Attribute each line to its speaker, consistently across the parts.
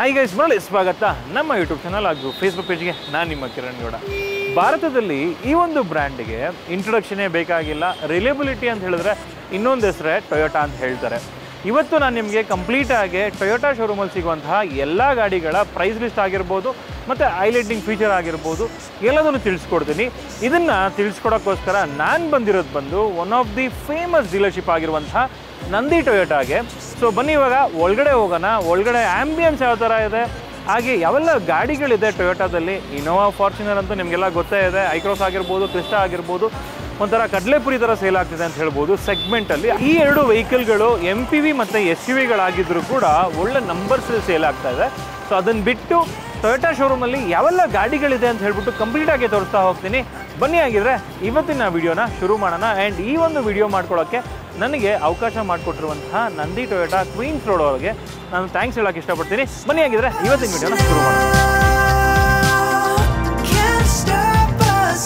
Speaker 1: Hi guys ಮರಳಿ ಸ್ವಾಗತ ನಮ್ಮ ಯೂಟ್ಯೂಬ್ ಚಾನಲ್ ಹಾಗೂ ಫೇಸ್ಬುಕ್ ಪೇಜ್ಗೆ ನಾನು ನಿಮ್ಮ ಕಿರಣ್ ಗೌಡ ಭಾರತದಲ್ಲಿ ಈ ಒಂದು ಬ್ರ್ಯಾಂಡ್ಗೆ ಇಂಟ್ರೊಡಕ್ಷನೇ ಬೇಕಾಗಿಲ್ಲ ರಿಲೇಬಿಲಿಟಿ ಅಂತ ಹೇಳಿದ್ರೆ ಇನ್ನೊಂದು ಹೆಸರೇ ಟೊಯೋಟಾ ಅಂತ ಹೇಳ್ತಾರೆ ಇವತ್ತು ನಾನು ನಿಮಗೆ ಕಂಪ್ಲೀಟ್ ಆಗಿ ಟೊಯೋಟಾ ಶೋರೂಮಲ್ಲಿ ಸಿಗುವಂತಹ ಎಲ್ಲ ಗಾಡಿಗಳ ಪ್ರೈಸ್ ಲಿಸ್ಟ್ ಆಗಿರ್ಬೋದು ಮತ್ತು ಐಲೈಟಿಂಗ್ ಫೀಚರ್ ಆಗಿರ್ಬೋದು ಎಲ್ಲದನ್ನು ತಿಳಿಸ್ಕೊಡ್ತೀನಿ ಇದನ್ನು ತಿಳಿಸ್ಕೊಡೋಕ್ಕೋಸ್ಕರ ನಾನು ಬಂದಿರೋದು ಬಂದು one of the famous dealership ಆಗಿರುವಂತಹ ನಂದಿ ಟೊಯೋಟಾಗೆ ಸೊ ಬನ್ನಿ ಇವಾಗ ಒಳಗಡೆ ಹೋಗೋಣ ಒಳಗಡೆ ಆಂಬಿಯನ್ಸ್ ಯಾವ ಥರ ಇದೆ ಹಾಗೆ ಯಾವೆಲ್ಲ ಗಾಡಿಗಳಿದೆ ಟೊಯೋಟಾದಲ್ಲಿ ಇನೋವಾ ಫಾರ್ಚುನರ್ ಅಂತೂ ನಿಮಗೆಲ್ಲ ಗೊತ್ತೇ ಇದೆ ಐಕ್ರೋಸ್ ಆಗಿರ್ಬೋದು ಕ್ರಿಸ್ಟಾ ಆಗಿರ್ಬೋದು ಒಂಥರ ಕಡಲೆಪುರಿ ಥರ ಸೇಲ್ ಆಗ್ತಿದೆ ಅಂತ ಹೇಳ್ಬೋದು ಸೆಗ್ಮೆಂಟಲ್ಲಿ ಈ ಎರಡು ವೆಹಿಕಲ್ಗಳು ಎಮ್ ಪಿ ವಿ ಮತ್ತು ಎಸ್ ಯು ವಿಗಳಾಗಿದ್ದರೂ ಕೂಡ ಒಳ್ಳೆ ನಂಬರ್ಸ್ ಸೇಲ್ ಆಗ್ತಾ ಇದೆ ಸೊ ಅದನ್ನು ಬಿಟ್ಟು ಟೊಯೋಟಾ ಶೋರೂಮಲ್ಲಿ ಯಾವೆಲ್ಲ ಗಾಡಿಗಳಿದೆ ಅಂತ ಹೇಳ್ಬಿಟ್ಟು ಕಂಪ್ಲೀಟಾಗಿ ತೋರಿಸ್ತಾ ಹೋಗ್ತೀನಿ ಬನ್ನಿ ಆಗಿದ್ರೆ ಇವತ್ತಿನ ವಿಡಿಯೋನ ಶುರು ಮಾಡೋಣ ಆ್ಯಂಡ್ ಈ ಒಂದು ವಿಡಿಯೋ ಮಾಡ್ಕೊಳ್ಳೋಕ್ಕೆ ನನಗೆ ಅವಕಾಶ ಮಾಡಿಕೊಟ್ಟಿರುವಂತಹ ನಂದಿ ಟೊಯೋಟಾ ಕ್ವೀನ್ಸ್ ರೋಡ್ ಅವ್ರಿಗೆ ನಾನು ಥ್ಯಾಂಕ್ಸ್ ಹೇಳೋಕೆ ಇಷ್ಟಪಡ್ತೀನಿ ಬನ್ನಿ ಆಗಿದ್ರೆ ಇವತ್ತಿನ ವಿಡಿಯೋನ ಶುರು ಮಾಡೋಣ
Speaker 2: Can't stop us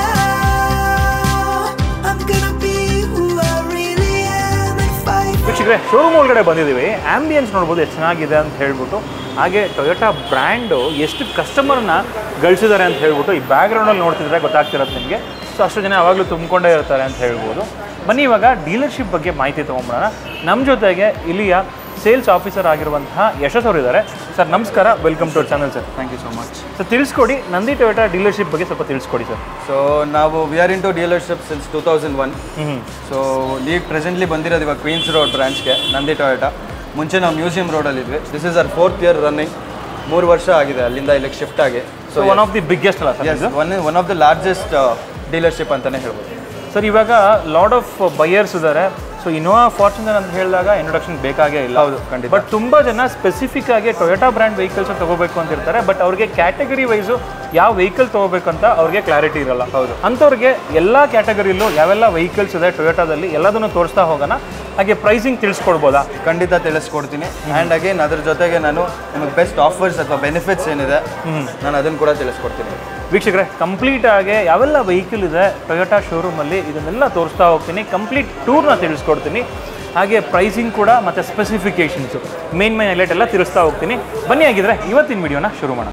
Speaker 2: now. I'm gonna be who I really am and fight.
Speaker 1: ವೀಕ್ಷಕರೇ ಶೋರೂಮ್ ಒಳಗಡೆ ಬಂದಿದ್ದೀವಿ ಆಂಬಿಯನ್ಸ್ ನೋಡ್ಬೋದು ಎಷ್ಟು ಚೆನ್ನಾಗಿದೆ ಅಂತ ಹೇಳ್ಬಿಟ್ಟು ಹಾಗೆ ಟೊಯೋಟಾ ಬ್ರ್ಯಾಂಡು ಎಷ್ಟು ಕಸ್ಟಮರ್ನ ಗಳಿಸಿದ್ದಾರೆ ಅಂತ ಹೇಳ್ಬಿಟ್ಟು ಈ ಬ್ಯಾಕ್ಗ್ರೌಂಡಲ್ಲಿ ನೋಡ್ತಿದ್ರೆ ಗೊತ್ತಾಗ್ತಿರೋದು ನಿಮಗೆ ಸೊ ಅಷ್ಟು ಜನ ಯಾವಾಗಲೂ ತುಂಬಿಕೊಂಡೇ ಇರ್ತಾರೆ ಅಂತ ಹೇಳ್ಬೋದು ಬನ್ನಿ ಇವಾಗ ಡೀಲರ್ಶಿಪ್ ಬಗ್ಗೆ ಮಾಹಿತಿ ತೊಗೊಂಬಿಡೋಣ ನಮ್ಮ ಜೊತೆಗೆ ಇಲ್ಲಿಯ ಸೇಲ್ಸ್ ಆಫೀಸರ್ ಆಗಿರುವಂತಹ ಯಶಸ್ ಅವರು ಇದ್ದಾರೆ ಸರ್ ನಮಸ್ಕಾರ welcome to channel sir
Speaker 3: thank you so much
Speaker 1: sir ತಿಳಿಸ್ಕೊಡಿ ನಂದಿ ಟೊಯೋಟಾ ಡೀಲರ್ಶಿಪ್ ಬಗ್ಗೆ ಸ್ವಲ್ಪ ತಿಳಿಸ್ಕೊಡಿ ಸರ್
Speaker 3: ಸೊ ನಾವು we are in to dealership since two thousand one
Speaker 1: ಹ್ಞೂ
Speaker 3: ಸೊ ಈಗ ಪ್ರೆಸೆಂಟ್ಲಿ ಬಂದಿರೋದು ಇವಾಗ ಕ್ವೀನ್ಸ್ ರೋಡ್ ಬ್ರಾಂಚ್ಗೆ ನಂದಿ ಟೊಯೋಟಾ ಮುಂಚೆ ನಾವು ಮ್ಯೂಸಿಯಂ ರೋಡಲ್ಲಿ ಇದ್ವಿ this is our fourth year running ಮೂರು ವರ್ಷ ಆಗಿದೆ ಅಲ್ಲಿಂದ ಇಲ್ಲಿಗೆ ಶಿಫ್ಟ್ ಆಗಿ
Speaker 1: so one of the biggest ಅಲ್ಲ sir
Speaker 3: yes one one of the largest dealership ಅಂತಲೇ ಹೇಳ್ಬೋದು
Speaker 1: ಸರ್ ಇವಾಗ ಲಾಡ್ ಆಫ್ ಬಯರ್ಸ್ ಇದ್ದಾರೆ ಸೊ ಇನೋವಾ ಫಾರ್ಚುನರ್ ಅಂತ ಹೇಳಿದಾಗ ಇಂಟ್ರೊಡಕ್ಷನ್ ಬೇಕಾಗೇ ಇಲ್ಲ
Speaker 3: ಹೌದು, ಖಂಡಿತ.
Speaker 1: ಬಟ್ ತುಂಬಾ ಜನ ಸ್ಪೆಸಿಫಿಕ್ ಆಗಿ ಟೊಯೋಟಾ ಬ್ರ್ಯಾಂಡ್ ವೆಹಿಕಲ್ಸ್ ತಗೋಬೇಕು ಅಂತ ಇರ್ತಾರೆ ಬಟ್ ಅವ್ರಿಗೆ ಕ್ಯಾಟಗರಿ ವೈಸು ಯಾವ ವೆಹಿಕಲ್ ತಗೋಬೇಕಂತ ಅವ್ರಿಗೆ ಕ್ಲಾರಿಟಿ ಇರಲ್ಲ
Speaker 3: ಹೌದು.
Speaker 1: ಅಂಥವ್ರಿಗೆ ಎಲ್ಲ ಕ್ಯಾಟಗರಿಲೂ ಯಾವೆಲ್ಲ ವೆಹಿಕಲ್ಸ್ ಇದೆ ಟೊಯೋಟಾದಲ್ಲಿ ಎಲ್ಲದನ್ನು ತೋರಿಸ್ತಾ ಹೋಗೋಣ ಹಾಗೆ ಪ್ರೈಸಿಂಗ್ ತಿಳಿಸ್ಕೊಡ್ಬೋದಾ
Speaker 3: ಖಂಡಿತ ತಿಳಿಸ್ಕೊಡ್ತೀನಿ ಆ್ಯಂಡ್ ಅಗೇನ್ ಅದ್ರ ಜೊತೆಗೆ ನಾನು ನಿಮಗೆ ಬೆಸ್ಟ್ ಆಫರ್ಸ್ ಅಥವಾ ಬೆನಿಫಿಟ್ಸ್ ಏನಿದೆ ನಾನು ಅದನ್ನು ಕೂಡ ತಿಳಿಸ್ಕೊಡ್ತೀನಿ
Speaker 1: ವೀಕ್ಷಕರೇ ಕಂಪ್ಲೀಟ್ ಆಗಿ ಯಾವೆಲ್ಲ ವೆಹಿಕಲ್ ಇದೆ ಟೊಯೋಟಾ ಶೋರೂಮಲ್ಲಿ ಇದನ್ನೆಲ್ಲ ತೋರಿಸ್ತಾ ಹೋಗ್ತೀನಿ ಕಂಪ್ಲೀಟ್ ಟೂರ್ನ ತಿಳಿಸ್ಕೊಡ್ತೀನಿ ಹಾಗೆ ಪ್ರೈಸಿಂಗ್ ಕೂಡ ಮತ್ತು ಸ್ಪೆಸಿಫಿಕೇಷನ್ಸು ಮೇನ್ ಮೇನ್ ಹೈಲೈಟ್ ಎಲ್ಲ ತಿಳಿಸ್ತಾ ಹೋಗ್ತೀನಿ ಬನ್ನಿ ಆಗಿದ್ರೆ ಇವತ್ತಿನ ವಿಡಿಯೋನ ಶುರು ಮಾಡೋಣ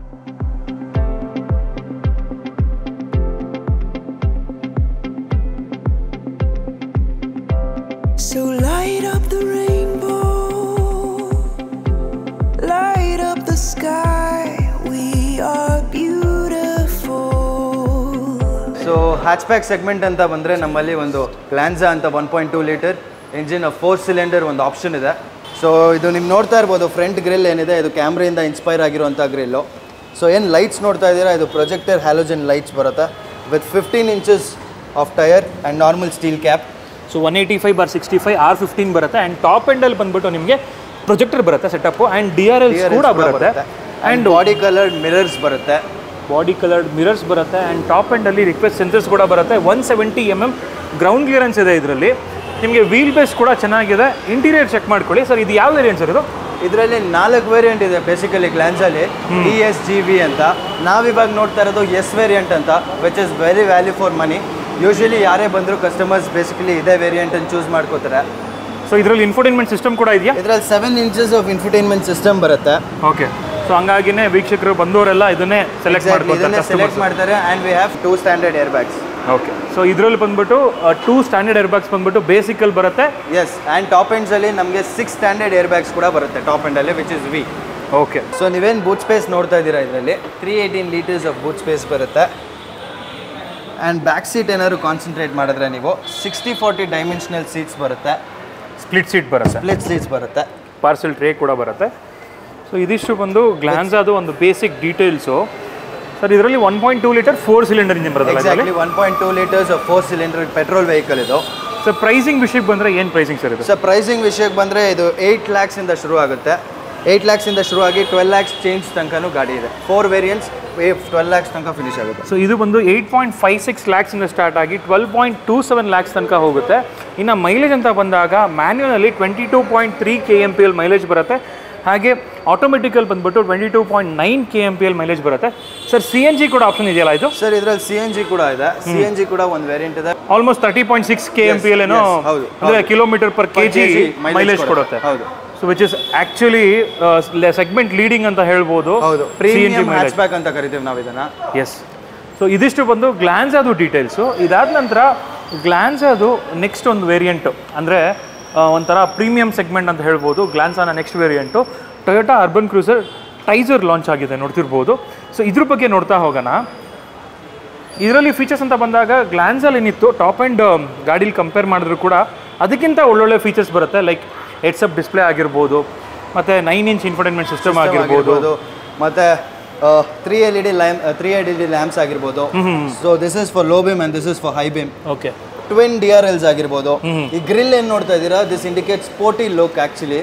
Speaker 2: So light up the rainbow, light up the sky. We are beautiful.
Speaker 3: So hatchback segment ಅಂತ ಬಂದರೆ ನಮ್ಮಲ್ಲಿ ಒಂದು ಗ್ಲಾನ್ಸಾ ಅಂತ one point two litre engine four cylinder ಒಂದು ಆಪ್ಷನ್ ಇದೆ ಸೊ ಇದು ನೀವು ನೋಡ್ತಾ ಇರ್ಬೋದು ಫ್ರಂಟ್ ಗ್ರಿಲ್ ಏನಿದೆ ಇದು ಕ್ಯಾಮ್ರೆಯಿಂದ ಇನ್ಸ್ಪೈರ್ ಆಗಿರುವಂಥ ಗ್ರಿಲ್ಲು ಸೊ ಏನು ಲೈಟ್ಸ್ ನೋಡ್ತಾ ಇದ್ದೀರಾ ಇದು ಪ್ರೊಜೆಕ್ಟರ್ ಹ್ಯಾಲೋಜನ್ ಲೈಟ್ಸ್ ಬರುತ್ತೆ with fifteen inches of tyre and normal steel cap
Speaker 1: so one eighty five bar sixty five R fifteen ಬರುತ್ತೆ ಆ್ಯಂಡ್ ಟಾಪ್ ಎಂಡಲ್ಲಿ ಬಂದ್ಬಿಟ್ಟು ನಿಮಗೆ ಪ್ರೊಜೆಕ್ಟರ್ ಬರುತ್ತೆ setup and D R L ಕೂಡ ಬರುತ್ತೆ
Speaker 3: ಆ್ಯಂಡ್ ಬಾಡಿ ಕಲರ್ ಮಿರರ್ಸ್ ಬರುತ್ತೆ
Speaker 1: body coloured mirrors ಬರುತ್ತೆ and top ಎಂಡಲ್ಲಿ ರಿಕ್ವೆಸ್ಟ್ ಸೆನ್ಸರ್ಸ್ ಕೂಡ ಬರುತ್ತೆ one seventy M M ground clearance ಇದೆ ಇದರಲ್ಲಿ ನಿಮಗೆ ವೀಲ್ ಬೇಸ್ ಕೂಡ ಚೆನ್ನಾಗಿದೆ ಇಂಟೀರಿಯರ್ ಚೆಕ್ ಮಾಡ್ಕೊಳ್ಳಿ ಸರ್ ಇದು ಯಾವ ವೇರಿಯಂಟ್ ಸರ್ ಇದು
Speaker 3: ಇದರಲ್ಲಿ ನಾಲ್ಕು ವೇರಿಯಂಟ್ ಇದೆ ಬೇಸಿಕಲಿ ಗ್ಲಾನ್ಸಲ್ಲಿ ಡಿ ಎಸ್ ಜಿ ವಿ ಅಂತ ನಾವಿವಾಗ ನೋಡ್ತಾ ಇರೋದು ಎಸ್ ವೇರಿಯಂಟ್ ಅಂತ which is very value for money usually ಯಾರೇ ಬಂದರೂ ಕಸ್ಟಮರ್ಸ್ ಬೇಸಿಕಲಿ ಇದೇ ವೇರಿಯಂಟನ್ನು ಚೂಸ್ ಮಾಡ್ಕೋತಾರೆ
Speaker 1: ಸೊ ಇದರಲ್ಲಿ ಇನ್ಫೋಟೈನ್ಮೆಂಟ್ ಸಿಸ್ಟಮ್ ಕೂಡ ಇದೆಯಾ
Speaker 3: ಇದರಲ್ಲಿ seven inches of infotainment system ಬರುತ್ತೆ
Speaker 1: ಓಕೆ ಸೊ ಹಂಗಾಗಿನೇ ವೀಕ್ಷಕರು ಬಂದವರೆಲ್ಲ ಇದನ್ನೇ ಸೆಲೆಕ್ಟ್
Speaker 3: ಇದನ್ನೇ ಸೆಲೆಕ್ಟ್
Speaker 1: ಮಾಡ್ಕೊತಾರೆ
Speaker 3: ಮಾಡ್ತಾರೆ and we have two standard air bags
Speaker 1: okay so ಇದರಲ್ಲಿ ಬಂದ್ಬಿಟ್ಟು ಟೂ ಸ್ಟ್ಯಾಂಡರ್ಡ್ ಏರ್ ಬ್ಯಾಗ್ಸ್ ಬಂದ್ಬಿಟ್ಟು ಬೇಸಿಕಲ್ಲಿ ಬರುತ್ತೆ
Speaker 3: ಎಸ್ ಆ್ಯಂಡ್ ಟಾಪ್ ಎಂಡ್ಸಲ್ಲಿ ನಮಗೆ ಸಿಕ್ಸ್ ಸ್ಟ್ಯಾಂಡರ್ಡ್ ಏರ್ ಬ್ಯಾಗ್ಸ್ ಕೂಡ ಬರುತ್ತೆ ಟಾಪ್ ಎಂಡಲ್ಲಿ which is V
Speaker 1: okay
Speaker 3: so ನೀವೇನು ಬೂಟ್ ಸ್ಪೇಸ್ ನೋಡ್ತಾ ಇದ್ದೀರಾ ಇದರಲ್ಲಿ three eighteen litres of boot space ಬರುತ್ತೆ ಆ್ಯಂಡ್ ಬ್ಯಾಕ್ ಸೀಟ್ ಏನಾದ್ರು ಕಾನ್ಸಂಟ್ರೇಟ್ ಮಾಡಿದ್ರೆ ನೀವು ಸಿಕ್ಸ್ಟಿ ಫಾರ್ಟಿ ಡೈಮೆನ್ಷನಲ್ ಸೀಟ್ಸ್ ಬರುತ್ತೆ
Speaker 1: ಸ್ಪ್ಲಿಟ್ ಸೀಟ್ ಬರುತ್ತೆ
Speaker 3: ಸ್ಪ್ಲಿಟ್ ಸೀಟ್ಸ್ ಬರುತ್ತೆ
Speaker 1: ಪಾರ್ಸೆಲ್ ಟ್ರೇ ಕೂಡ ಬರುತ್ತೆ ಸೊ ಇದಿಷ್ಟು ಬಂದು ಗ್ಲಾನ್ಸ್ ಅದು ಒಂದು ಬೇಸಿಕ್ ಡೀಟೇಲ್ಸು ಸರ್ ಇದರಲ್ಲಿ one point two litre four cylinder engine ಬರುತ್ತಲ್ಲ ಇದರಲ್ಲಿ
Speaker 3: exactly one point two litres of four cylinder petrol vehicle ಇದು
Speaker 1: ಸರ್ ಪ್ರೈಸಿಂಗ್ ವಿಷಯಕ್ಕೆ ಬಂದರೆ ಏನು ಪ್ರೈಸಿಂಗ್ ಸರ್ ಇದು
Speaker 3: ಸೊ ಪ್ರೈಸಿಂಗ್ ವಿಷಯಕ್ಕೆ ಬಂದರೆ ಇದು ಏಯ್ಟ್ ಲ್ಯಾಕ್ಸಿಂದ ಶುರು ಆಗುತ್ತೆ ಏಯ್ಟ್ ಲ್ಯಾಕ್ಸಿಂದ ಶುರು ಆಗಿ ಟ್ವೆಲ್ ಲ್ಯಾಕ್ಸ್ ಚೇಂಜ್ ತನಕನೂ ಗಾಡಿ ಇದೆ ಫೋರ್ ವೇರಿಯಂಟ್ಸ್ ಟ್ವೆಲ್ ಲ್ಯಾಕ್ಸ್ ತನಕ ಫಿನಿಶ್ ಆಗುತ್ತೆ
Speaker 1: ಸೊ ಇದು ಬಂದು ಏಯ್ಟ್ ಪಾಯಿಂಟ್ ಫೈವ್ ಸಿಕ್ಸ್ ಲ್ಯಾಕ್ಸಿಂದ ಸ್ಟಾರ್ಟ್ ಆಗಿ twelve point two seven lakhs ತನಕ ಹೋಗುತ್ತೆ ಇನ್ನು ಮೈಲೇಜ್ ಅಂತ ಬಂದಾಗ ಮ್ಯಾನ್ಯುವಲಲ್ಲಿ twenty two point three K M P L mileage ಬರುತ್ತೆ ಹಾಗೆ ಆಟೋಮೆಟಿಕಲ್ ಬಂದ್ಬಿಟ್ಟು twenty two point nine K M P L mileage ಬರುತ್ತೆ ಸರ್ ಸಿ ಎನ್ ಜಿ ಕೂಡ ಆಪ್ಷನ್ ಇದೆಯಲ್ಲ ಇದು
Speaker 3: ಸರ್ ಇದರಲ್ಲಿ ಸಿ ಎನ್ ಜಿ ಕೂಡ ಇದೆ ಸಿ ಎನ್ ಜಿ ಕೂಡ ಒಂದು ವೇರಿಯಂಟ್ ಇದೆ
Speaker 1: almost thirty point six K M P L ಏನೋ
Speaker 3: yes, ಹೌದು,
Speaker 1: ಅಂದರೆ
Speaker 3: ಹೌದು.
Speaker 1: Kilometre per K G
Speaker 3: kg mileage
Speaker 1: mileage ಕೊಡುತ್ತೆ
Speaker 3: ಹೌದು
Speaker 1: so which is actually segment leading ಅಂತ ಹೇಳ್ಬೋದು
Speaker 3: ಹೌದು
Speaker 1: C N G
Speaker 3: premium hatchback ಅಂತ ಕರಿತೀವಿ ನಾವು ಇದನ್ನ
Speaker 1: ಎಸ್ ಸೊ ಇದಿಷ್ಟು ಬಂದು ಗ್ಲಾನ್ಸ್ ಅದು ಡೀಟೇಲ್ಸು ಇದಾದ ನಂತರ ಗ್ಲಾನ್ಸ್ ಅದು ನೆಕ್ಸ್ಟ್ ಒಂದು ವೇರಿಯಂಟು ಅಂದರೆ ಒಂಥರ ಪ್ರೀಮಿಯಂ ಸೆಗ್ಮೆಂಟ್ ಅಂತ ಹೇಳ್ಬೋದು ಗ್ಲಾನ್ಸಾನ next variant Toyota Urban Cruiser Taisor launch ಆಗಿದೆ ನೋಡ್ತಿರ್ಬೋದು ಸೊ ಇದ್ರ ಬಗ್ಗೆ ನೋಡ್ತಾ ಹೋಗೋಣ ಇದರಲ್ಲಿ ಫೀಚರ್ಸ್ ಅಂತ ಬಂದಾಗ ಗ್ಲಾನ್ಸಲ್ಲಿ ಏನಿತ್ತು ಟಾಪ್ ಆ್ಯಂಡ್ ಗಾಡೀಲಿ ಕಂಪೇರ್ ಮಾಡಿದ್ರು ಕೂಡ ಅದಕ್ಕಿಂತ ಒಳ್ಳೊಳ್ಳೆ ಫೀಚರ್ಸ್ ಬರುತ್ತೆ ಲೈಕ್ ಹೆಡ್ಸಪ್ ಡಿಸ್ಪ್ಲೇ ಆಗಿರ್ಬೋದು ಮತ್ತು ನೈನ್ ಇಂಚ್ ಇನ್ಫರ್ಟೈನ್ಮೆಂಟ್ ಸಿಸ್ಟಮ್ ಆಗಿರ್ಬೋದು
Speaker 3: ಆಗಿರ್ಬೋದು ಮತ್ತೆ three L E D lamp three L E D lamps ಆಗಿರ್ಬೋದು so this is for low beam and this is for high beam
Speaker 1: okay
Speaker 3: twin D R Ls ಆಗಿರ್ಬೋದು ಈ grill ಏನ್ ನೋಡ್ತಾ ಇದ್ದೀರಾ this indicate sporty look actually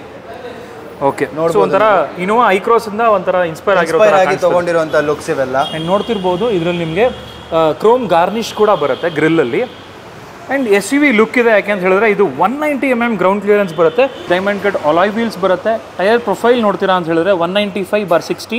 Speaker 1: okay so ಒಂಥರ Innova Hycross ಇಂದ ಒಂಥರ inspire ಆಗಿರೋ
Speaker 3: ಇನ್ಸ್ಪೈರ್ ಆಗಿ ತಗೊಂಡಿರುವಂತ ಲುಕ್ಸ್ ಇವೆಲ್ಲ
Speaker 1: ಆ್ಯಂಡ್ ನೋಡ್ತಿರ್ಬೋದು ಇದರಲ್ಲಿ ನಿಮಗೆ ಕ್ರೋಮ್ ಗಾರ್ನಿಶ್ ಕೂಡ ಬರುತ್ತೆ ಗ್ರಿಲ್ಲಲ್ಲಿ and S U V look ಇದೆ ಯಾಕೆ ಅಂತ ಹೇಳಿದ್ರೆ ಇದು one ninety M M ground clearance ಬರುತ್ತೆ ಡೈಮಂಡ್ ಕಟ್ ಅಲಾಯ್ ವೀಲ್ಸ್ ಬರುತ್ತೆ ಟೈರ್ ಪ್ರೊಫೈಲ್ ನೋಡ್ತೀರಾ ಅಂತ ಹೇಳಿದ್ರೆ one ninety five bar sixty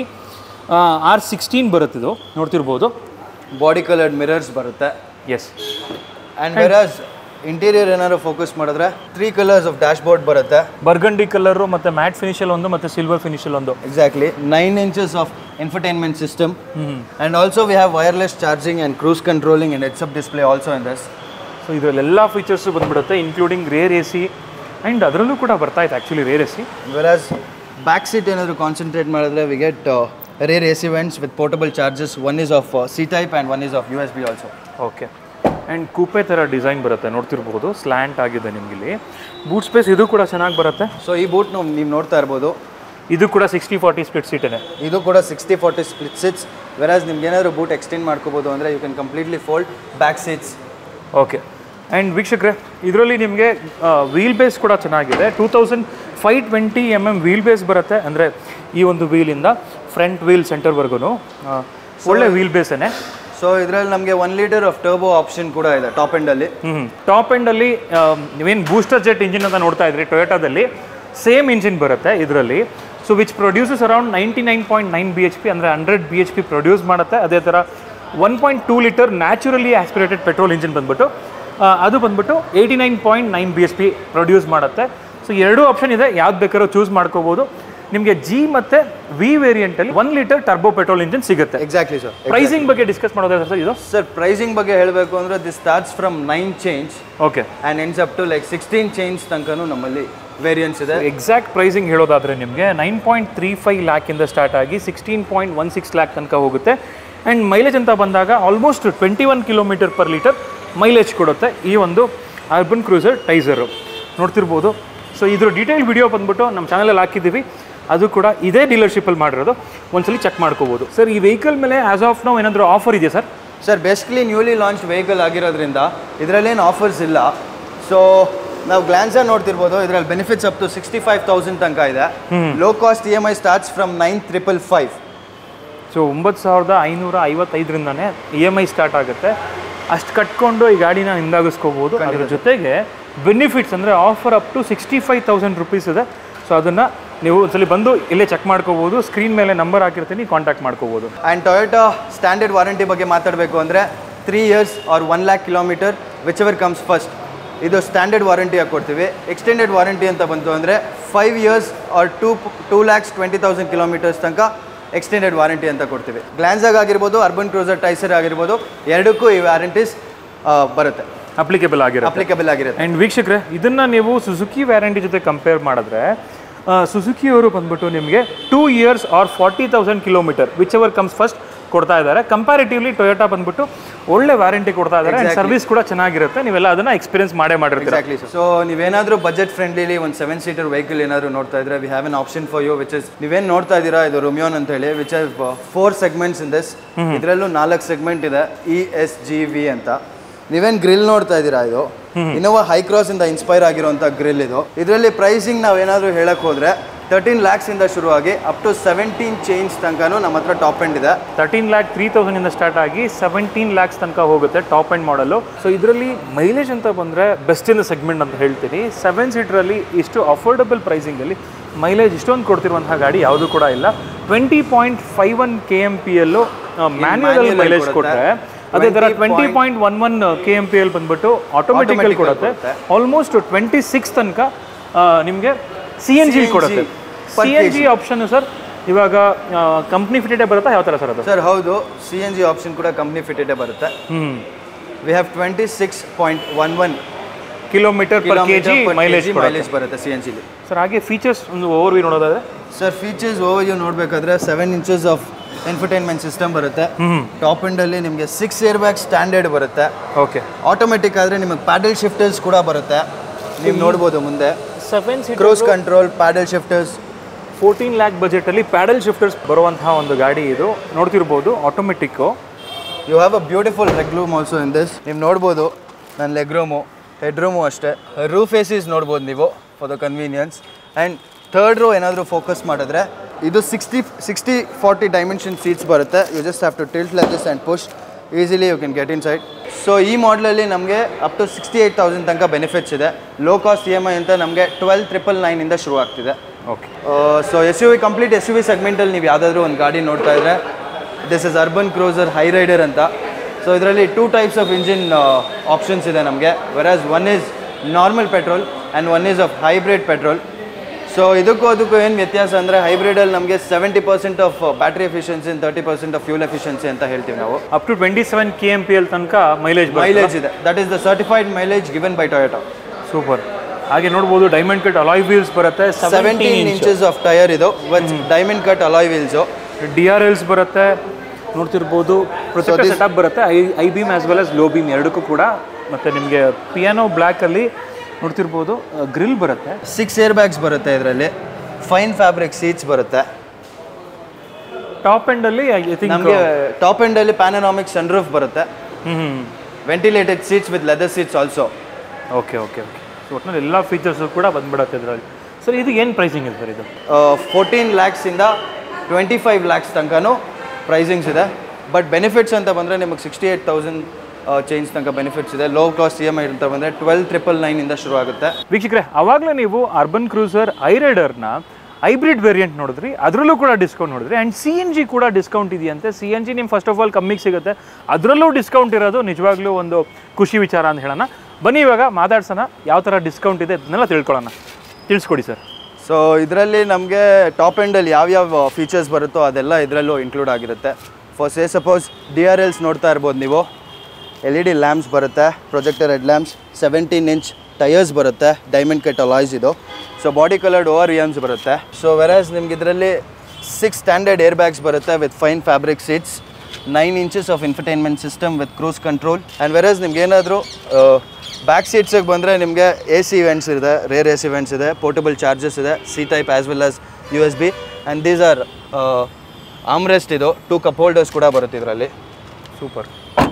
Speaker 1: R sixteen ಬರುತ್ತೆ ಇದು ನೋಡ್ತಿರ್ಬೋದು
Speaker 3: ಬಾಡಿ ಕಲರ್ಡ್ ಮಿರರ್ಸ್ ಬರುತ್ತೆ
Speaker 1: ಎಸ್
Speaker 3: ಅಂಡ್ ವೆರಾಸ್ ಇಂಟೀರಿಯರ್ ಏನಾದ್ರು ಫೋಕಸ್ ಮಾಡಿದ್ರೆ three colours of dashboard ಬರುತ್ತೆ
Speaker 1: ಬರ್ಗಂಡಿ ಕಲರು ಮತ್ತು ಮ್ಯಾಟ್ ಫಿನಿಷಲ್ ಒಂದು ಮತ್ತು ಸಿಲ್ವರ್ ಫಿನಿಷಲ್ ಒಂದು
Speaker 3: exactly nine inches of infotainment system and also we have wireless charging and cruise controlling and heads up display also in this
Speaker 1: so ಇದರಲ್ಲೆಲ್ಲ features ಬಂದ್ಬಿಡುತ್ತೆ including rear A C and ಅದರಲ್ಲೂ ಕೂಡ ಬರ್ತಾ ಇತ್ತು actually rear A C
Speaker 3: whereas back seat ಏನಾದ್ರು concentrate ಮಾಡಿದ್ರೆ we get rear A C vents with portable chargers one is of C type and one is of U S be also
Speaker 1: okay and coupe ಥರ design ಬರುತ್ತೆ ನೋಡ್ತಿರ್ಬೋದು slant ಆಗಿದೆ ನಿಮಗಿಲ್ಲಿ boot space ಇದು ಕೂಡ ಚೆನ್ನಾಗಿ ಬರುತ್ತೆ
Speaker 3: ಸೊ ಈ ಬೂಟ್ ನೀವು ನೋಡ್ತಾ ಇರ್ಬೋದು
Speaker 1: ಇದು ಕೂಡ ಸಿಕ್ಸ್ಟಿ ಫಾರ್ಟಿ ಸ್ಪ್ಲಿಟ್ ಸೀಟೇ
Speaker 3: ಇದು ಕೂಡ sixty forty split seats whereas ನಿಮ್ಗೆ ಏನಾದ್ರು ಬೂಟ್ ಎಕ್ಸ್ಟೆಂಡ್ ಮಾಡ್ಕೋಬೋದು ಅಂದರೆ you can completely fold back seats
Speaker 1: okay and ವೀಕ್ಷಕರೇ ಇದರಲ್ಲಿ ನಿಮಗೆ ವೀಲ್ ಬೇಸ್ ಕೂಡ ಚೆನ್ನಾಗಿದೆ two thousand five twenty M M wheel base ಬರುತ್ತೆ ಅಂದರೆ ಈ ಒಂದು ವೀಲಿಂದ ಫ್ರಂಟ್ ವೀಲ್ ಸೆಂಟರ್ವರೆಗೂ ಒಳ್ಳೆ ವೀಲ್ ಬೇಸೇ
Speaker 3: ಸೊ ಇದರಲ್ಲಿ ನಮಗೆ one litre of turbo option ಕೂಡ ಇದೆ ಟಾಪ್ ಎಂಡಲ್ಲಿ
Speaker 1: ಹ್ಞೂ ಟಾಪ್ ಎಂಡಲ್ಲಿ ನೀವೇನು ಬೂಸ್ಟರ್ ಜೆಟ್ ಇಂಜಿನ್ ಅಂತ ನೋಡ್ತಾ ಇದ್ರಿ ಟೊಯೋಟಾದಲ್ಲಿ ಸೇಮ್ ಇಂಜಿನ್ ಬರುತ್ತೆ ಇದರಲ್ಲಿ so which produces around ninety nine point nine B H P ಅಂದರೆ hundred B H P produce ಮಾಡುತ್ತೆ ಅದೇ ಥರ one point two litre naturally aspirated petrol engine ಬಂದ್ಬಿಟ್ಟು ಆ, ಅದು ಬಂದ್ಬಿಟ್ಟು eighty nine point nine B H P produce ಮಾಡುತ್ತೆ so ಎರಡೂ ಆಪ್ಷನ್ ಇದೆ ಯಾವ್ದು ಬೇಕಾದ್ರೂ ಚೂಸ್ ಮಾಡ್ಕೋಬೋದು ನಿಮಗೆ ಜಿ ಮತ್ತು ವಿ ವೇರಿಯಂಟಲ್ಲಿ one litre turbo petrol engine ಸಿಗುತ್ತೆ
Speaker 3: ಎಕ್ಸಾಕ್ಟ್ಲಿ ಸರ್
Speaker 1: ಪ್ರೈಸಿಂಗ್ ಬಗ್ಗೆ ಡಿಸ್ಕಸ್ ಮಾಡೋದಾದ್ರೆ ಸರ್ ಇದು
Speaker 3: ಸರ್ ಪ್ರೈಸಿಂಗ್ ಬಗ್ಗೆ ಹೇಳಬೇಕು ಅಂದರೆ this starts from nine change
Speaker 1: okay
Speaker 3: and ends up to like sixteen change ತನಕನೂ ನಮ್ಮಲ್ಲಿ ವೇರಿಯನ್ಸ್ ಇದೆ
Speaker 1: ಎಕ್ಸಾಕ್ಟ್ ಪ್ರೈಸಿಂಗ್ ಹೇಳೋದಾದರೆ ನಿಮಗೆ ನೈನ್ ಪಾಯಿಂಟ್ ತ್ರೀ ಫೈವ್ ಲ್ಯಾಕಿಂದ ಸ್ಟಾರ್ಟ್ ಆಗಿ sixteen point one six lakh ತನಕ ಹೋಗುತ್ತೆ ಆ್ಯಂಡ್ ಮೈಲೇಜ್ ಅಂತ ಬಂದಾಗ almost twenty one kilometre per litre mileage ಕೊಡುತ್ತೆ ಈ ಒಂದು ಅರ್ಬನ್ ಕ್ರೂಸರ್ ಟೈಸರು ನೋಡ್ತಿರ್ಬೋದು ಸೊ ಇದ್ರ ಡೀಟೇಲ್ ವಿಡಿಯೋ ಬಂದ್ಬಿಟ್ಟು ನಮ್ಮ ಚಾನಲಲ್ಲಿ ಹಾಕಿದ್ದೀವಿ ಅದು ಕೂಡ ಇದೇ ಡೀಲರ್ಶಿಪ್ಪಲ್ಲಿ ಮಾಡಿರೋದು ಒಂದ್ಸಲಿ ಚೆಕ್ ಮಾಡ್ಕೋಬೋದು ಸರ್ ಈ ವೆಹಿಕಲ್ ಮೇಲೆ ಆಸ್ ಆಫ್ ನಾವು ಏನಾದರೂ ಆಫರ್ ಇದೆಯಾ sir
Speaker 3: sir basically newly launch vehicle ಆಗಿರೋದ್ರಿಂದ ಇದರಲ್ಲೇನು ಆಫರ್ಸ್ ಇಲ್ಲ ಸೊ ನಾವು ಗ್ಲಾನ್ಸ ನೋಡ್ತಿರ್ಬೋದು ಇದರಲ್ಲಿ benefits up to sixty five thousand ತನಕ ಇದೆ low cost E M I starts from nine triple five
Speaker 1: so ಒಂಬತ್ತು ಸಾವಿರದ ಐನೂರ ಐವತ್ತೈದರಿಂದನೇ ಇ ಎಮ್ ಐ ಸ್ಟಾರ್ಟ್ ಆಗುತ್ತೆ ಅಷ್ಟು ಕಟ್ಕೊಂಡು ಈ ಗಾಡಿನ ಹಿಂದಾಗಿಸ್ಕೋಬೋದು ಅದ್ರ ಜೊತೆಗೆ ಬೆನಿಫಿಟ್ಸ್ ಅಂದರೆ offer up to sixty five thousand rupees ಇದೆ ಸೊ ಅದನ್ನು ನೀವು ಒಂದ್ಸಲಿ ಬಂದು ಇಲ್ಲೇ ಚೆಕ್ ಮಾಡ್ಕೋಬೋದು ಸ್ಕ್ರೀನ್ ಮೇಲೆ ನಂಬರ್ ಹಾಕಿರ್ತೀನಿ ಕಾಂಟ್ಯಾಕ್ಟ್ ಮಾಡ್ಕೋಬೋದು
Speaker 3: ಆ್ಯಂಡ್ ಟೊಯೋಟಾ ಸ್ಟ್ಯಾಂಡರ್ಡ್ ವಾರಂಟಿ ಬಗ್ಗೆ ಮಾತಾಡಬೇಕು ಅಂದರೆ three years or one lakh kilometre whichever comes first ಇದು ಸ್ಟ್ಯಾಂಡರ್ಡ್ ವಾರಂಟಿಯಾಗಿ ಕೊಡ್ತೀವಿ ಎಕ್ಸ್ಟೆಂಡೆಡ್ ವಾರಂಟಿ ಅಂತ ಬಂತು ಅಂದರೆ five years or two two lakhs twenty thousand kilometres ತನಕ ಎಕ್ಸ್ಟೆಂಡೆಡ್ ವಾರಂಟಿ ಅಂತ ಕೊಡ್ತೀವಿ ಗ್ಲಾನ್ಸಾಗ್ ಆಗಿರ್ಬೋದು ಅರ್ಬನ್ ಕ್ರೂಸರ್ ಟೈಸರ್ ಆಗಿರ್ಬೋದು ಎರಡಕ್ಕೂ ಈ ವ್ಯಾರಂಟೀಸ್ ಬರುತ್ತೆ
Speaker 1: ಅಪ್ಲಿಕೇಬಲ್ ಆಗಿರುತ್ತೆ
Speaker 3: ಅಪ್ಲಿಕಬಲ್ ಆಗಿರುತ್ತೆ
Speaker 1: ಆ್ಯಂಡ್ ವೀಕ್ಷಕರೇ ಇದನ್ನು ನೀವು ಸುಜುಕಿ ವ್ಯಾರಂಟಿ ಜೊತೆ ಕಂಪೇರ್ ಮಾಡಿದ್ರೆ ಸುಜುಕಿ ಅವರು ಬಂದ್ಬಿಟ್ಟು ನಿಮಗೆ two years or forty thousand kilometre whichever comes first ಕೊಡ್ತಾ ಇದ್ದಾರೆ ಕಂಪ್ಯಾರಿಟಿವ್ಲಿ ಟೊಯೋಟಾ ಬಂದ್ಬಿಟ್ಟು ಒಳ್ಳೆ ವ್ಯಾರಂಟಿ ಕೊಡ್ತಾ ಇದ್ದಾರೆ ಸರ್ವಿಸ್ ಕೂಡ ಚೆನ್ನಾಗಿರುತ್ತೆ ನೀವೆಲ್ಲ ಅದನ್ನ ಎಕ್ಸ್ಪೀರಿಯನ್ಸ್ ಮಾಡೇ ಮಾಡಿರ್ತೀರ
Speaker 3: ಎಕ್ಸಾಕ್ಟ್ಲಿ ಸೊ ನೀವೇನಾದ್ರೂ ಬಜೆಟ್ ಫ್ರೆಂಡ್ಲಿ ಒಂದು ಸೆವೆನ್ ಸೀಟರ್ ವೆಹಿಕಲ್ ಏನಾದ್ರು ನೋಡ್ತಾ ಇದ್ರೆ we have an option for you which is ನೀವೇನು ನೋಡ್ತಾ ಇದ್ದೀರಾ ಇದು ರುಮಿಯೋನ್ ಅಂತ ಹೇಳಿ which is four segments in this ಇದರಲ್ಲೂ ನಾಲ್ಕು ಸೆಗ್ಮೆಂಟ್ ಇದೆ ಇ ಎಸ್ ಜಿ ವಿ ಅಂತ ನೀವೇನು ಗ್ರಿಲ್ ನೋಡ್ತಾ ಇದ್ದೀರಾ ಇದು ಇನ್ನೋವಾ ಹೈ ಕ್ರಾಸ್ ಇಂದ ಇನ್ಸ್ಪೈರ್ ಆಗಿರುವಂಥ ಗ್ರಿಲ್ ಇದು ಇದರಲ್ಲಿ ಪ್ರೈಸಿಂಗ್ ನಾವೇನಾದರೂ ಹೇಳಕ್ ಹೋದ್ರೆ ತರ್ಟೀನ್ ಲ್ಯಾಕ್ಸ್ ಇಂದ ಶುರುವಾಗಿ ಅಪ್ ಟು ಸೆವೆಂಟೀನ್ ಚೇಂಜ್ ತನಕನೂ ನಮ್ಮ ಹತ್ರ ಟಾಪ್ ಎಂಡ್ ಇದೆ
Speaker 1: ತರ್ಟೀನ್ ಲ್ಯಾಕ್ ತ್ರೀ ತೌಸಂಡಿಂದ ಸ್ಟಾರ್ಟ್ ಆಗಿ ಸೆವೆಂಟೀನ್ ಲ್ಯಾಕ್ಸ್ ತನಕ ಹೋಗುತ್ತೆ ಟಾಪ್ ಎಂಡ್ ಮಾಡಲು ಸೊ ಇದರಲ್ಲಿ ಮೈಲೇಜ್ ಅಂತ ಬಂದರೆ ಬೆಸ್ಟ್ ಇನ್ ಸೆಗ್ಮೆಂಟ್ ಅಂತ ಹೇಳ್ತೀನಿ ಸೆವೆನ್ ಸೀಟ್ರಲ್ಲಿ ಇಷ್ಟು ಅಫೋರ್ಡಬಲ್ ಪ್ರೈಸಿಂಗಲ್ಲಿ ಮೈಲೇಜ್ ಇಷ್ಟೊಂದು ಕೊಡ್ತಿರುವಂತಹ ಗಾಡಿ ಯಾವುದೂ ಕೂಡ ಇಲ್ಲ twenty point five one K M P L manual
Speaker 3: manual
Speaker 1: mileage
Speaker 3: ಕೊಡುತ್ತೆ.
Speaker 1: ಕೊಟ್ಟರೆ ಅದೇ ಥರ twenty point one one K M P L ಬಂದ್ಬಿಟ್ಟು ಆಟೋಮೆಟಿಕಲ್
Speaker 3: Automatic
Speaker 1: ಕೊಡುತ್ತೆ
Speaker 3: ಕೊಡುತ್ತೆ.
Speaker 1: ಆಲ್ಮೋಸ್ಟ್ ಟ್ವೆಂಟಿ ಸಿಕ್ಸ್ ತನಕ ನಿಮಗೆ ಸಿ ಎನ್ ಜಿ
Speaker 3: CNG
Speaker 1: ಕೊಡುತ್ತೆ
Speaker 3: per
Speaker 1: C N G option sir ಇವಾಗ ಕಂಪ್ನಿ ಫಿಟೆಡ್ ಬರುತ್ತಾ ಯಾವ ಥರ ಸರ್ ಅದು
Speaker 3: ಸರ್ ಹೌದು ಸಿ ಎನ್ ಜಿ ಆಪ್ಷನ್ ಕೂಡ ಕಂಪ್ನಿ ಫಿಟೆಡೇ ಬರುತ್ತೆ
Speaker 1: ಹ್ಞೂ
Speaker 3: we have twenty six point one one
Speaker 1: kilometre per K G mileage
Speaker 3: mileage ಬರುತ್ತೆ ಸಿ ಎನ್ ಜಿಲಿ
Speaker 1: ಸರ್ ಹಾಗೆ ಫೀಚರ್ಸ್ ಒಂದು ಓವರ್ ವ್ಯೂ ನೋಡೋದಾದ್ರೆ
Speaker 3: ಸರ್ ಫೀಚರ್ಸ್ ಓವರ್ ಯು ನೋಡಬೇಕಾದ್ರೆ seven inches of infotainment system ಬರುತ್ತೆ
Speaker 1: ಹ್ಞೂ
Speaker 3: ಟಾಪ್ ಎಂಡಲ್ಲಿ ನಿಮಗೆ ಸಿಕ್ಸ್ ಇಯರ್ ಬ್ಯಾಗ್ ಸ್ಟ್ಯಾಂಡರ್ಡ್ ಬರುತ್ತೆ
Speaker 1: ಓಕೆ
Speaker 3: ಆಟೋಮೆಟಿಕ್ ಆದರೆ ನಿಮಗೆ ಪ್ಯಾಡಲ್ ಶಿಫ್ಟರ್ಸ್ ಕೂಡ ಬರುತ್ತೆ ನೀವು ನೋಡ್ಬೋದು ಮುಂದೆ
Speaker 1: seven seat
Speaker 3: cruise control paddle shifters
Speaker 1: fourteen lakh ಬಜೆಟಲ್ಲಿ ಪ್ಯಾಡಲ್ ಶಿಫ್ಟರ್ಸ್ ಬರುವಂತಹ ಒಂದು ಗಾಡಿ ಇದು ನೋಡ್ತಿರ್ಬೋದು ಆಟೋಮೆಟಿಕ್ಕು
Speaker 3: you have a beautiful leg room also in this ನೀವು ನೋಡ್ಬೋದು ನನ್ನ ಲೆಗ್ ರೂಮು ಹೆಡ್ ರೂಮು ಅಷ್ಟೇ ರೂಫ್ ಏಸೀಸ್ ನೋಡ್ಬೋದು ನೀವು for the convenience and third row ಏನಾದರೂ ಫೋಕಸ್ ಮಾಡಿದ್ರೆ ಇದು sixty sixty forty dimension seats ಬರುತ್ತೆ you just have to tilt leg this and push easily you can get inside so ಈ ಮಾಡಲಲ್ಲಿ ನಮಗೆ up to sixty eight thousand ತನಕ benefits ಇದೆ low cost E M I ಅಂತ ನಮಗೆ twelve triple ನೈನಿಂದ ಶುರು ಆಗ್ತಿದೆ
Speaker 1: okay
Speaker 3: so S U V complete S U V ಸೆಗ್ಮೆಂಟಲ್ಲಿ ನೀವು ಯಾವುದಾದ್ರೂ ಒಂದು ಗಾಡಿ ನೋಡ್ತಾ ಇದ್ರೆ this is Urban Cruiser Hyryder ಅಂತ ಸೊ ಇದರಲ್ಲಿ two types of engine options ಇದೆ ನಮಗೆ whereas one is normal petrol and one is of hybrid petrol so ಇದಕ್ಕೂ ಅದಕ್ಕೂ ಏನು ವ್ಯತ್ಯಾಸ ಅಂದರೆ ಹೈಬ್ರಿಡಲ್ಲಿ ನಮಗೆ seventy percent of battery efficiency thirty percent of fuel efficiency ಅಂತ ಹೇಳ್ತೀವಿ ನಾವು
Speaker 1: up to twenty seven K M P L ತನಕ ಮೈಲೇಜ್
Speaker 3: ಮೈಲೇಜ್ ಇದೆ that is the certified mileage given by Toyota
Speaker 1: super ಹಾಗೆ ನೋಡ್ಬೋದು ಡೈಮಂಡ್ ಕಟ್ ಅಲಾಯ್ ವೀಲ್ಸ್ ಬರುತ್ತೆ
Speaker 3: seventeen
Speaker 1: seventeen inch
Speaker 3: inches of tyre ಇದು with diamond cut alloy wheels
Speaker 1: D R Ls ಬರುತ್ತೆ ನೋಡ್ತಿರ್ಬೋದು processor
Speaker 3: this-
Speaker 1: setup ಬರುತ್ತೆ high high beam as well as low beam ಎರಡಕ್ಕೂ ಕೂಡ ಮತ್ತು ನಿಮಗೆ ಪಿಯಾನೋ ಬ್ಲ್ಯಾಕಲ್ಲಿ ನೋಡ್ತಿರ್ಬೋದು ಗ್ರಿಲ್ ಬರುತ್ತೆ
Speaker 3: ಸಿಕ್ಸ್ ಏರ್ ಬ್ಯಾಗ್ಸ್ ಬರುತ್ತೆ ಇದರಲ್ಲಿ ಫೈನ್ ಫ್ಯಾಬ್ರಿಕ್ ಸೀಟ್ಸ್ ಬರುತ್ತೆ
Speaker 1: ಟಾಪ್ ಎಂಡಲ್ಲಿ ಐ ಥಿಂಕ್
Speaker 3: ನಮಗೆ ಟಾಪ್ ಎಂಡಲ್ಲಿ ಪ್ಯಾನರಾಮಿಕ್ ಸನ್ರೂಫ್ ಬರುತ್ತೆ
Speaker 1: ಹ್ಞೂ
Speaker 3: ventilated seats with leather seats also
Speaker 1: okay okay okay so ಒಟ್ಟಿನಲ್ಲಿ ಎಲ್ಲ ಫೀಚರ್ಸು ಕೂಡ ಬಂದ್ಬಿಡುತ್ತೆ ಇದರಲ್ಲಿ ಸರ್ ಇದು ಏನು ಪ್ರೈಸಿಂಗ್ ಇದೆ ಸರ್ ಇದು
Speaker 3: ಫೋರ್ಟೀನ್ ಲ್ಯಾಕ್ಸಿಂದ ಟ್ವೆಂಟಿ ಫೈವ್ ಲ್ಯಾಕ್ಸ್ ತನಕನೂ ಪ್ರೈಸಿಂಗ್ಸ್ ಇದೆ ಬಟ್ ಬೆನಿಫಿಟ್ಸ್ ಅಂತ ಬಂದರೆ ನಿಮಗೆ ಸಿಕ್ಸ್ಟಿ ಏಯ್ಟ್ ತೌಸಂಡ್ ಚೇಂಜ್ ತನಕ ಬೆನಿಫಿಟ್ಸ್ ಇದೆ low cost E M I ಅಂತ ಬಂದರೆ ಟ್ವೆಲ್ ಟ್ರಿಪಲ್ ನೈನಿಂದ ಶುರು ಆಗುತ್ತೆ
Speaker 1: ವೀಕ್ಷಕರೇ ಅವಾಗಲೇ ನೀವು ಅರ್ಬನ್ ಕ್ರೂಸರ್ ಐ ರೈಡರ್ನ ಹೈಬ್ರಿಡ್ ವೇರಿಯಂಟ್ ನೋಡಿದ್ರಿ ಅದರಲ್ಲೂ ಕೂಡ ಡಿಸ್ಕೌಂಟ್ ನೋಡಿದ್ರಿ ಆ್ಯಂಡ್ ಸಿ ಎನ್ ಜಿ ಕೂಡ ಡಿಸ್ಕೌಂಟ್ ಇದೆಯಂತೆ ಸಿ ಎನ್ ಜಿ ನಿಮ್ಮ ಫಸ್ಟ್ ಆಫ್ ಆಲ್ ಕಮ್ಮಿಗೆ ಸಿಗುತ್ತೆ ಅದರಲ್ಲೂ ಡಿಸ್ಕೌಂಟ್ ಇರೋದು ನಿಜವಾಗ್ಲೂ ಒಂದು ಖುಷಿ ವಿಚಾರ ಅಂತ ಹೇಳೋಣ ಬನ್ನಿ ಇವಾಗ ಮಾತಾಡ್ಸೋಣ ಯಾವ ಥರ ಡಿಸ್ಕೌಂಟ್ ಇದೆ ಅದನ್ನೆಲ್ಲ ತಿಳ್ಕೊಳ್ಳೋಣ ತಿಳಿಸ್ಕೊಡಿ ಸರ್
Speaker 3: ಸೊ ಇದರಲ್ಲಿ ನಮಗೆ ಟಾಪ್ ಎಂಡಲ್ಲಿ ಯಾವ್ಯಾವ ಫೀಚರ್ಸ್ ಬರುತ್ತೋ ಅದೆಲ್ಲ ಇದರಲ್ಲೂ ಇನ್ಕ್ಲೂಡ್ ಆಗಿರುತ್ತೆ for say suppose D R Ls ನೋಡ್ತಾ ಇರ್ಬೋದು ನೀವು ಎಲ್ ಇ ಡಿ ಲ್ಯಾಂಪ್ಸ್ ಬರುತ್ತೆ projector head lamps seventeen inch tyres ಬರುತ್ತೆ ಡೈಮಂಡ್ ಕಟ್ ಅಲಾಯ್ಸ್ ಇದು so body coloured ORVMs ಬರುತ್ತೆ ಸೊ ವೆರಾಸ್ ನಿಮ್ಗೆ ಇದರಲ್ಲಿ ಸಿಕ್ಸ್ ಸ್ಟ್ಯಾಂಡರ್ಡ್ ಏರ್ ಬ್ಯಾಗ್ಸ್ ಬರುತ್ತೆ with fine fabric seats nine inches of infotainment system with cruise control and whereas ನಿಮ್ಗೆ ಏನಾದರೂ back ಸೀಟ್ಸಿಗೆ ಬಂದರೆ ನಿಮಗೆ ಎ ಸಿ ಇವೆಂಟ್ಸ್ ಇದೆ ರೇರ್ ಎ ಸಿ ಇವೆಂಟ್ಸ್ ಇದೆ ಪೋರ್ಟಬಲ್ ಚಾರ್ಜಸ್ ಇದೆ C type as well as U S B and these are armrest ಇದು two cup holders ಕೂಡ ಬರುತ್ತೆ ಇದರಲ್ಲಿ
Speaker 1: super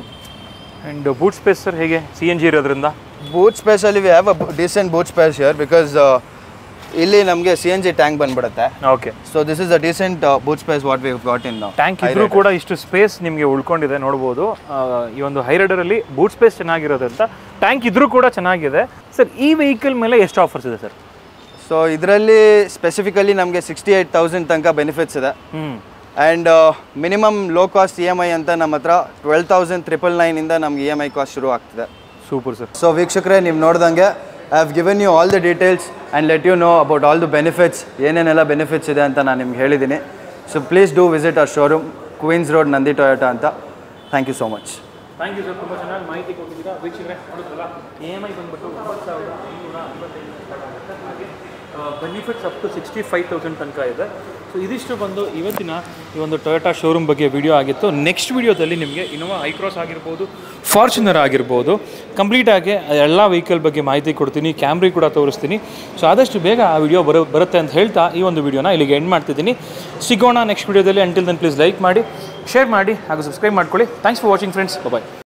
Speaker 1: and boot space sir ಹೇಗೆ ಸಿ ಎನ್ ಜಿ ಇರೋದ್ರಿಂದ
Speaker 3: boot ಸ್ಪೇಸಲ್ಲಿ we have a decent boot space here because ಇಲ್ಲಿ ನಮಗೆ C N G tank ಬಂದ್ಬಿಡುತ್ತೆ
Speaker 1: okay
Speaker 3: so this is a decent boot space what we got in
Speaker 1: tank ಇದ್ರೂ ಕೂಡ ಇಷ್ಟು space ನಿಮಗೆ ಉಳ್ಕೊಂಡಿದೆ ನೋಡ್ಬೋದು ಆ, ಈ ಒಂದು ಹೈ ರೈಡರಲ್ಲಿ ಬೂಟ್ ಸ್ಪೇಸ್ ಚೆನ್ನಾಗಿರೋದ್ರಿಂದ ಟ್ಯಾಂಕ್ ಇದ್ರೂ ಕೂಡ ಚೆನ್ನಾಗಿದೆ ಸರ್ ಈ ವೆಹಿಕಲ್ ಮೇಲೆ ಎಷ್ಟು ಆಫರ್ಸ್ ಇದೆ ಸರ್
Speaker 3: ಸೊ ಇದರಲ್ಲಿ ಸ್ಪೆಸಿಫಿಕಲಿ ನಮಗೆ ಸಿಕ್ಸ್ಟಿ ಏಯ್ಟ್ ತೌಸಂಡ್ ತನಕ ಬೆನಿಫಿಟ್ಸ್ ಇದೆ
Speaker 1: ಹ್ಞೂ
Speaker 3: and minimum low cost E M I ಅಂತ ನಮ್ಮ ಹತ್ರ ಟ್ವೆಲ್ ತೌಸಂಡ್ ಟ್ರಿಪಲ್ ನೈನಿಂದ ನಮ್ಗೆ ಇ ಎಮ್ ಐ ಕಾಸ್ಟ್ ಶುರು ಆಗ್ತಿದೆ
Speaker 1: ಸೂಪರ್ ಸರ್
Speaker 3: ಸೊ ವೀಕ್ಷಕರೇ ನೀವು ನೋಡ್ದಂಗೆ I have given you all the details and let you know about all the benefits ಏನೇನೆಲ್ಲ ಬೆನಿಫಿಟ್ಸ್ ಇದೆ ಅಂತ ನಾನು ನಿಮ್ಗೆ ಹೇಳಿದ್ದೀನಿ so please do visit our showroom Queens Road Nandi Toyota ಅಂತ thank you so much
Speaker 1: thank you sir ತುಂಬ ಚೆನ್ನಾಗಿ ಮಾಹಿತಿ ಕೊಟ್ಟಿದ್ದೀರಾ ವೀಕ್ಷಕರೇ ನೋಡಿದ್ರಲ್ಲ ಇ ಎಮ್ ಐ ಬಂದ್ಬಿಟ್ಟು ಒಂಬತ್ತು ಸಾವಿರದ ಐನೂರ ಐವತ್ತೈದು ರೂಪಾಯಿ ಆಗುತ್ತೆ ಹಾಗೆ benefits up to sixty five thousand ತನಕ ಇದೆ ಸೊ ಇದಿಷ್ಟು ಬಂದು ಇವತ್ತಿನ ಈ ಒಂದು ಟೊಯೋಟಾ ಶೋರೂಮ್ ಬಗ್ಗೆ ವಿಡಿಯೋ ಆಗಿತ್ತು ನೆಕ್ಸ್ಟ್ ವಿಡಿಯೋದಲ್ಲಿ ನಿಮಗೆ ಇನೋವಾ ಐಕ್ರಾಸ್ ಆಗಿರ್ಬೋದು ಫಾರ್ಚುನರ್ ಆಗಿರ್ಬೋದು ಕಂಪ್ಲೀಟಾಗಿ ಎಲ್ಲ ವೆಹಿಕಲ್ ಬಗ್ಗೆ ಮಾಹಿತಿ ಕೊಡ್ತೀನಿ ಕ್ಯಾಮ್ರಿ ಕೂಡ ತೋರಿಸ್ತೀನಿ ಸೊ ಆದಷ್ಟು ಬೇಗ ಆ ವಿಡಿಯೋ ಬರೋ ಬರುತ್ತೆ ಅಂತ ಹೇಳ್ತಾ ಈ ಒಂದು ವಿಡಿಯೋನ ಇಲ್ಲಿಗೆ ಎಂಡ್ ಮಾಡ್ತಿದ್ದೀನಿ ಸಿಗೋಣ ನೆಕ್ಸ್ಟ್ ವಿಡಿಯೋದಲ್ಲಿ ಅಂಟಿಲ್ ದನ್ ಪ್ಲೀಸ್ ಲೈಕ್ ಮಾಡಿ ಶೇರ್ ಮಾಡಿ ಹಾಗೂ ಸಬ್ಸ್ಕ್ರೈಬ್ ಮಾಡ್ಕೊಳ್ಳಿ thanks for watching friends bye